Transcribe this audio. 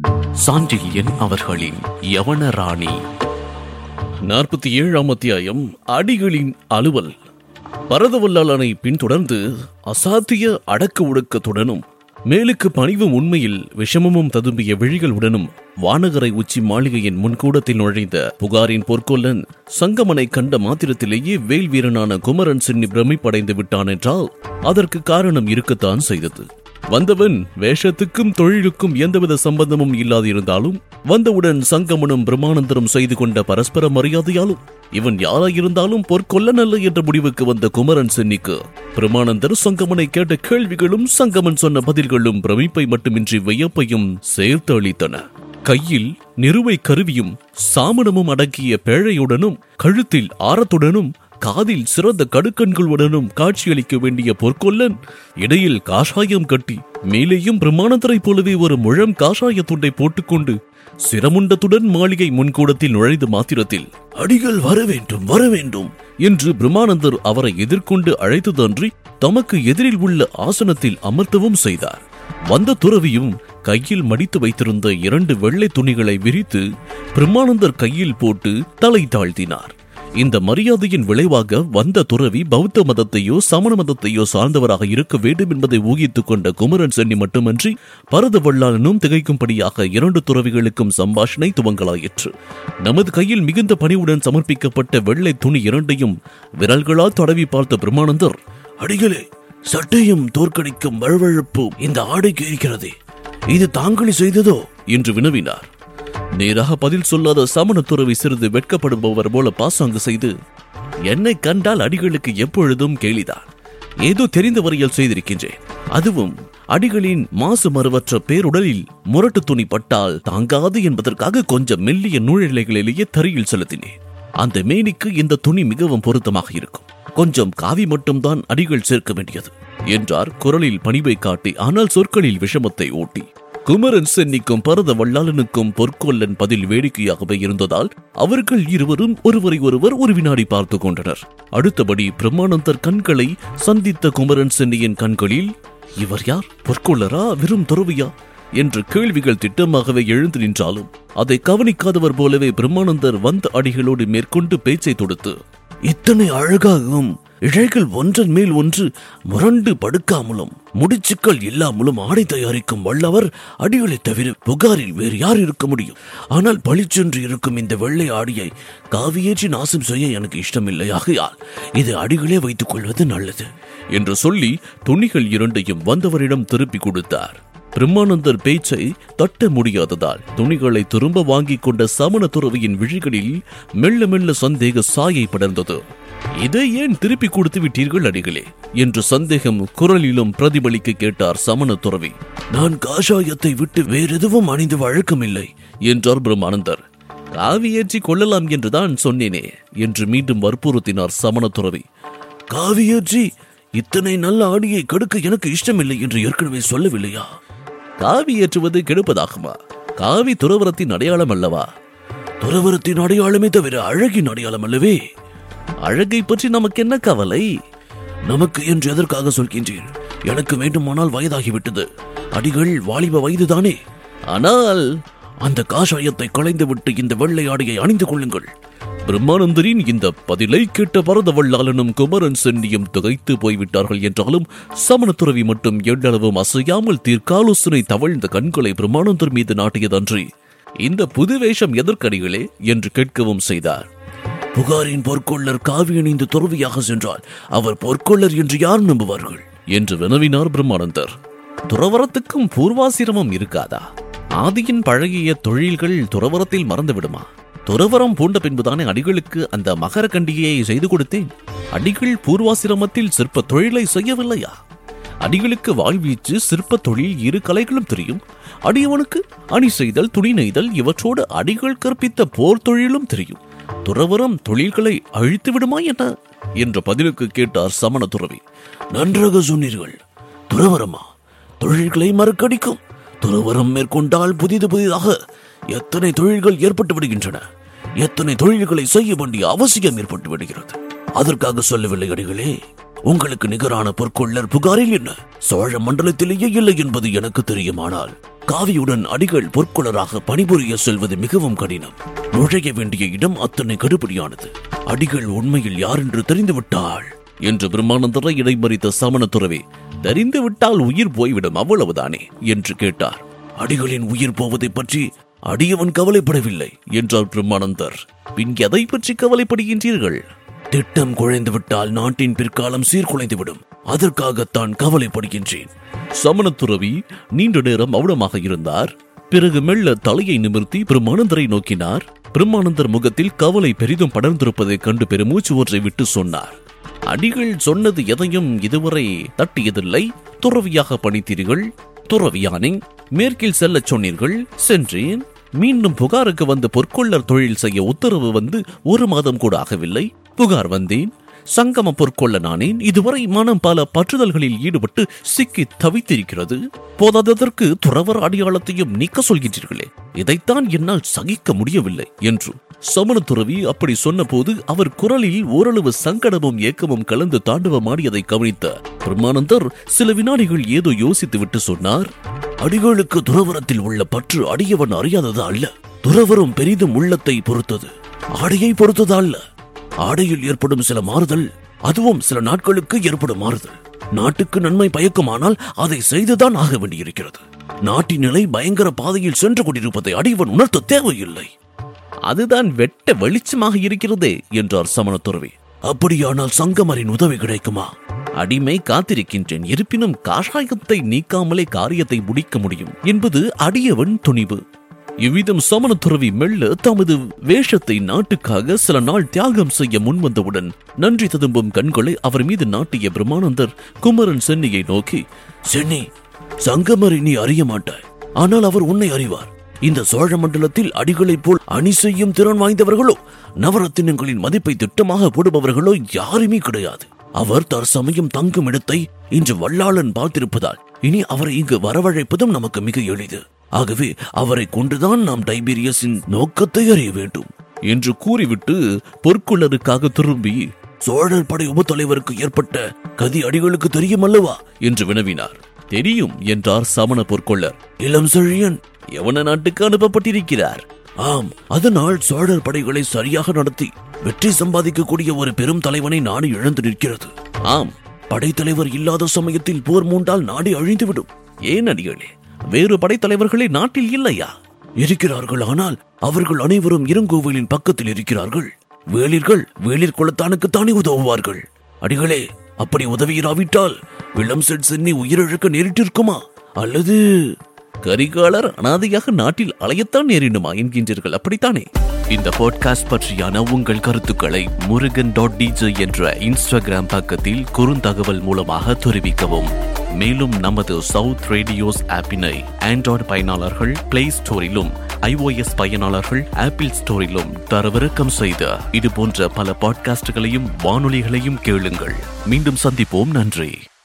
சாண்டில்யன் அவர்களின் யவன ராணி நாற்பத்தி ஏழாம் அத்தியாயம் அடிகளின் அலுவல் பரதவல்லாளனை பின்தொடர்ந்து அசாத்திய அடக்க ஒடுக்கத்துடனும் மேலுக்கு பணிவும் உண்மையில் விஷமமும் ததும்பிய விழிகளுடனும் வானகரை உச்சி மாளிகையின் முன்கூடத்தில் நுழைந்த புகாரின் பொற்கொல்லன் சங்கமனை கண்ட மாத்திரத்திலேயே வேல் வீரனான குமரன் சென்னி பிரமிப்படைந்து விட்டான் என்றால் அதற்கு காரணம் இருக்கத்தான் செய்தது வந்தவன் வேஷத்துக்கும் தொழிலுக்கும் எந்தவித சம்பந்தமும் இல்லாதிருந்தாலும் வந்தவுடன் சங்கமனும் பிரம்மானந்தரும் செய்து கொண்ட பரஸ்பர மரியாதையாலும் இவன் யாராயிருந்தாலும் பொற்கொல்லன் அல்ல என்ற முடிவுக்கு வந்த குமரன் சென்னிக்கு பிரமானந்தர் சங்கமனை கேட்ட கேள்விகளும் சங்கமன் சொன்ன பதில்களும் பிரமிப்பை மட்டுமின்றி வியப்பையும் சேர்த்து அளித்தன கையில் நிறுவை கருவியும் சாமணமும் அடக்கிய பேழையுடனும் கழுத்தில் ஆரத்துடனும் காதில் சிறந்த கடுக்கண்களுடனும் காட்சியளிக்க வேண்டிய பொற்கொல்லன் இடையில் காஷாயம் கட்டி மேலேயும் பிரம்மானந்தரைப் போலவே ஒரு முழம் காஷாய துண்டை போட்டுக்கொண்டு சிரமுண்டத்துடன் மாளிகை முன்கூடத்தில் நுழைந்த மாத்திரத்தில் அடிகள் வர வேண்டும் வர வேண்டும் என்று பிரம்மானந்தர் அவரை எதிர்கொண்டு அழைத்ததன்றி தமக்கு எதிரில் உள்ள ஆசனத்தில் அமர்த்தவும் செய்தார் வந்த துறவியும் கையில் மடித்து வைத்திருந்த இரண்டு வெள்ளை துணிகளை விரித்து பிரம்மானந்தர் கையில் போட்டு தலை தாழ்த்தினார் இந்த மரியாதையின் விளைவாக வந்த துறவி பௌத்த மதத்தையோ சமண மதத்தையோ சார்ந்தவராக இருக்க வேண்டும் என்பதை ஊகித்துக் கொண்ட குமரன் சென்னி மட்டுமன்றி பரத வல்லாளனும் திகைக்கும்படியாக இரண்டு துறவிகளுக்கும் சம்பாஷணை துவங்கலாயிற்று நமது கையில் மிகுந்த பணிவுடன் சமர்ப்பிக்கப்பட்ட வெள்ளை துணி இரண்டையும் விரல்களால் தடவி பார்த்த பிரம்மானந்தர் அடிகளே சட்டையும் தோற்கடிக்கும் வழுவழுப்பு இந்த ஆடைக்கு இருக்கிறதே இது தாங்களே செய்ததோ என்று வினவினார் நேராக பதில் சொல்லாத சமண துறவி சிறிது வெட்கப்படுபவர் போல பாசாங்கு செய்து என்னை கண்டால் அடிகளுக்கு எப்பொழுதும் கேலிதான் ஏதோ தெரிந்த வரையில் செய்திருக்கின்றேன் அதுவும் அடிகளின் மாசு மறுவற்ற பேருடலில் முரட்டு துணி பட்டால் தாங்காது என்பதற்காக கொஞ்சம் மெல்லிய நூழிலைகளிலேயே தரையில் செலுத்தினேன் அந்த மேனிக்கு இந்த துணி மிகவும் பொருத்தமாக இருக்கும் கொஞ்சம் காவி மட்டும்தான் அடிகள் சேர்க்க வேண்டியது என்றார் குரலில் பணிவை காட்டி ஆனால் சொற்களில் விஷமத்தை ஓட்டி குமரன் சென்னிக்கும் பரத வல்லாளனுக்கும் பொற்கொல்லன் பதில் வேடிக்கையாகவே இருந்ததால் அவர்கள் இருவரும் ஒருவரை ஒருவர் ஒரு வினாடி பார்த்து கொண்டனர் அடுத்தபடி பிரம்மானந்தர் கண்களை சந்தித்த குமரன் சென்னியின் கண்களில் இவர் யார் பொற்கொள்ளரா வெறும் துறவியா என்ற கேள்விகள் திட்டமாகவே எழுந்து நின்றாலும் அதை கவனிக்காதவர் போலவே பிரம்மானந்தர் வந்த அடிகளோடு மேற்கொண்டு பேச்சை தொடுத்து இத்தனை அழகாகவும் இழைகள் ஒன்றன் மேல் ஒன்று முரண்டு படுக்காமலும் முடிச்சுக்கள் இல்லாமலும் ஆடை தயாரிக்கும் வல்லவர் அடிகளை தவிர புகாரில் வேறு யார் இருக்க முடியும் ஆனால் பளிச்சென்று இருக்கும் இந்த வெள்ளை ஆடியை காவியேற்றி நாசம் செய்ய எனக்கு இஷ்டமில்லை ஆகையால் இது அடிகளே வைத்துக் கொள்வது நல்லது என்று சொல்லி துணிகள் இரண்டையும் வந்தவரிடம் திருப்பி கொடுத்தார் பிரம்மானந்தர் பேச்சை தட்ட முடியாததால் துணிகளை திரும்ப வாங்கிக் கொண்ட சமண துறவியின் விழிகளில் மெல்ல மெல்ல சந்தேக சாயை படர்ந்தது இதை ஏன் திருப்பி கொடுத்து விட்டீர்கள் அடிகளே என்று சந்தேகம் குரலிலும் பிரதிபலிக்க கேட்டார் சமண துறவி நான் காஷாயத்தை விட்டு வேறெதுவும் அணிந்து வழக்கமில்லை என்றார் பிரம்மானந்தர் காவியேற்றி கொள்ளலாம் என்றுதான் சொன்னேனே என்று மீண்டும் வற்புறுத்தினார் சமண துறவி காவியேற்றி இத்தனை நல்ல ஆடியை கெடுக்க எனக்கு இஷ்டமில்லை என்று ஏற்கனவே சொல்லவில்லையா காவி ஏற்றுவது கெடுப்பதாகுமா காவி துறவரத்தின் அடையாளம் அல்லவா துறவரத்தின் அடையாளமே தவிர அழகின் அடையாளம் அல்லவே அழகை பற்றி நமக்கு என்ன கவலை நமக்கு என்று எதற்காக சொல்கின்றீர் எனக்கு வேண்டுமானால் வயதாகிவிட்டது அடிகள் வாலிப வயதுதானே ஆனால் அந்த காஷாயத்தை களைந்துவிட்டு இந்த வெள்ளை ஆடையை அணிந்து கொள்ளுங்கள் பிரம்மானந்தரின் இந்த பதிலை கேட்ட பரதவல்லாளனும் குமரன் சென்னியும் திகைத்து போய்விட்டார்கள் என்றாலும் சமணத்துறவி மட்டும் எள்ளளவும் அசையாமல் தீர்க்காலோசனை தவழ்ந்த கண்களை பிரம்மானந்தர் மீது நாட்டியதன்றி இந்த புது வேஷம் எதற்கடிகளே என்று கேட்கவும் செய்தார் புகாரின் பொற்கொள்ளர் காவி அணிந்து துறவியாக சென்றால் அவர் பொற்கொள்ளர் என்று யார் நம்புவார்கள் என்று வினவினார் பிரம்மானந்தர் துறவரத்துக்கும் பூர்வாசிரமம் இருக்காதா ஆதியின் பழகிய தொழில்கள் துறவரத்தில் மறந்து விடுமா துறவரம் பூண்ட பின்புதானே அடிகளுக்கு அந்த மகர கண்டிகையை செய்து கொடுத்தேன் அடிகள் பூர்வாசிரமத்தில் சிற்ப தொழிலை செய்யவில்லையா அடிகளுக்கு வாழ்வீச்சு சிற்ப தொழில் இரு கலைகளும் தெரியும் அடியவனுக்கு அணி செய்தல் துணி நெய்தல் இவற்றோடு அடிகள் கற்பித்த போர் தொழிலும் தெரியும் துறவரம் தொழில்களை அழித்து விடுமா என்ன என்ற பதிலுக்கு கேட்டார் சமண துறவி நன்றாக சொன்னீர்கள் துறவரமா தொழில்களை மறக்கடிக்கும் துறவரம் மேற்கொண்டால் புதிது புதிதாக எத்தனை தொழில்கள் ஏற்பட்டு விடுகின்றன எத்தனை தொழில்களை செய்ய வேண்டிய அவசியம் ஏற்பட்டு விடுகிறது அதற்காக சொல்லவில்லை அடிகளே உங்களுக்கு நிகரான பொற்கொள்ளர் புகாரில் என்ன சோழ மண்டலத்திலேயே இல்லை என்பது எனக்கு தெரியுமானால் காவியுடன் அடிகள் பொற்கொளராக பணிபுரிய செல்வது மிகவும் கடினம் நுழைய வேண்டிய இடம் அத்தனை கடுபடியானது அடிகள் உண்மையில் யார் என்று தெரிந்துவிட்டாள் என்று பிரம்மானந்தரை இடைமறித்த சமண துறவி தெரிந்து விட்டால் உயிர் போய்விடும் அவ்வளவுதானே என்று கேட்டார் அடிகளின் உயிர் போவதை பற்றி அடியவன் கவலைப்படவில்லை என்றார் பிரம்மானந்தர் பின் எதை பற்றி கவலைப்படுகின்றீர்கள் திட்டம் குழைந்து விட்டால் நாட்டின் பிற்காலம் சீர்குலைந்துவிடும் அதற்காகத்தான் கவலைப்படுகின்றேன் சமணத்துறவி நீண்ட நேரம் மௌனமாக இருந்தார் பிறகு மெல்ல தலையை நிமிர்த்தி பிரம்மானந்தரை நோக்கினார் பிரம்மானந்தர் முகத்தில் கவலை பெரிதும் படர்ந்திருப்பதைக் கண்டு பெருமூச்சு ஒன்றை விட்டு சொன்னார் அடிகள் சொன்னது எதையும் இதுவரை தட்டியதில்லை துறவியாக பணித்தீர்கள் துறவியானே மேற்கில் செல்லச் சொன்னீர்கள் சென்றேன் மீண்டும் புகாருக்கு வந்து பொற்கொள்ளர் தொழில் செய்ய உத்தரவு வந்து ஒரு மாதம் கூட ஆகவில்லை புகார் வந்தேன் சங்கம பொற்கொள்ள நானேன் இதுவரை மனம் பல பற்றுதல்களில் ஈடுபட்டு சிக்கி தவித்திருக்கிறது போதாததற்கு துறவர் அடையாளத்தையும் நீக்க சொல்கின்றீர்களே இதைத்தான் என்னால் சகிக்க முடியவில்லை என்று சமண துறவி அப்படி சொன்னபோது அவர் குரலில் ஓரளவு சங்கடமும் ஏக்கமும் கலந்து தாண்டவமாடியதை கவனித்த பிரம்மானந்தர் சில வினாடிகள் ஏதோ யோசித்துவிட்டு சொன்னார் அடிகளுக்கு துறவரத்தில் உள்ள பற்று அடியவன் அறியாதது அல்ல துறவரம் பெரிதும் உள்ளத்தை பொறுத்தது ஆடையை பொறுத்தது அல்ல ஆடையில் ஏற்படும் சில மாறுதல் அதுவும் சில நாட்களுக்கு ஏற்படும் மாறுதல் நாட்டுக்கு நன்மை பயக்குமானால் அதை செய்துதான் ஆக வேண்டியிருக்கிறது நாட்டின் நிலை பயங்கர பாதையில் சென்று கொண்டிருப்பதை அடியவன் உணர்த்த தேவையில்லை அதுதான் வெட்ட வெளிச்சமாக இருக்கிறதே என்றார் சமண துறவி அப்படியானால் சங்கமரின் உதவி கிடைக்குமா அடிமை காத்திருக்கின்றேன் இருப்பினும் காஷாயத்தை நீக்காமலே காரியத்தை முடிக்க முடியும் என்பது அடியவன் துணிவு இவ்விதம் சமண துறவி மெல்ல தமது வேஷத்தை நாட்டுக்காக சில நாள் தியாகம் செய்ய முன்வந்தவுடன் நன்றி ததும்பும் கண்களை அவர் மீது நாட்டிய பிரம்மானந்தர் குமரன் சென்னியை நோக்கி சென்னி சங்கமரை நீ அறிய மாட்டாய் ஆனால் அவர் உன்னை அறிவார் இந்த சோழ மண்டலத்தில் அடிகளைப் போல் அணி செய்யும் திறன் வாய்ந்தவர்களோ நவரத்தினங்களின் மதிப்பை திட்டமாக போடுபவர்களோ யாருமே கிடையாது அவர் தற்சமயம் தங்கும் இடத்தை இன்று வல்லாளன் பார்த்திருப்பதால் இனி அவரை இங்கு வரவழைப்பதும் நமக்கு மிக எளிது ஆகவே அவரை கொண்டுதான் நாம் டைபீரியஸின் நோக்கத்தை அறிய வேண்டும் என்று கூறிவிட்டு பொற்கொள்ளருக்காக திரும்பி சோழர் படை உபத்தலைவருக்கு ஏற்பட்ட கதி அடிகளுக்கு தெரியும் அல்லவா என்று வினவினார் தெரியும் என்றார் சமண பொற்கொள்ளர் இளம் செழியன் யவன நாட்டுக்கு அனுப்பப்பட்டிருக்கிறார் ஆம் அதனால் சோழர் படைகளை சரியாக நடத்தி வெற்றி சம்பாதிக்கக்கூடிய ஒரு பெரும் தலைவனை நாடு இழந்து நிற்கிறது ஆம் படைத்தலைவர் இல்லாத சமயத்தில் போர் மூண்டால் நாடு அழிந்துவிடும் ஏன் அடிகளே வேறு படைத்தலைவர்களே நாட்டில் இல்லையா இருக்கிறார்கள் ஆனால் அவர்கள் அனைவரும் இருங்கோவிலின் பக்கத்தில் இருக்கிறார்கள் வேளிர்கள் வேளிர் குலத்தானுக்கு தானே உதவுவார்கள் அடிகளே அப்படி உதவியிராவிட்டால் இளம் செட் சென்னி உயிரிழக்க நேரிட்டிருக்குமா அல்லது கரிகாலர் அனாதையாக நாட்டில் அலையத்தான் நேரிடுமா என்கின்றீர்கள் அப்படித்தானே இந்த பாட்காஸ்ட் பற்றியான உங்கள் கருத்துக்களை முருகன் டாட் டிஜே என்ற இன்ஸ்டாகிராம் பக்கத்தில் குறுந்தகவல் மூலமாக தெரிவிக்கவும் மேலும் நமது சவுத் ரேடியோஸ் ஆப்பினை ஆண்ட்ராய்டு பயனாளர்கள் பிளே ஸ்டோரிலும் iOS பயனாளர்கள் ஆப்பிள் ஸ்டோரிலும் தரவிறக்கம் செய்த இது போன்ற பல பாட்காஸ்டுகளையும் வானொலிகளையும் கேளுங்கள் மீண்டும் சந்திப்போம் நன்றி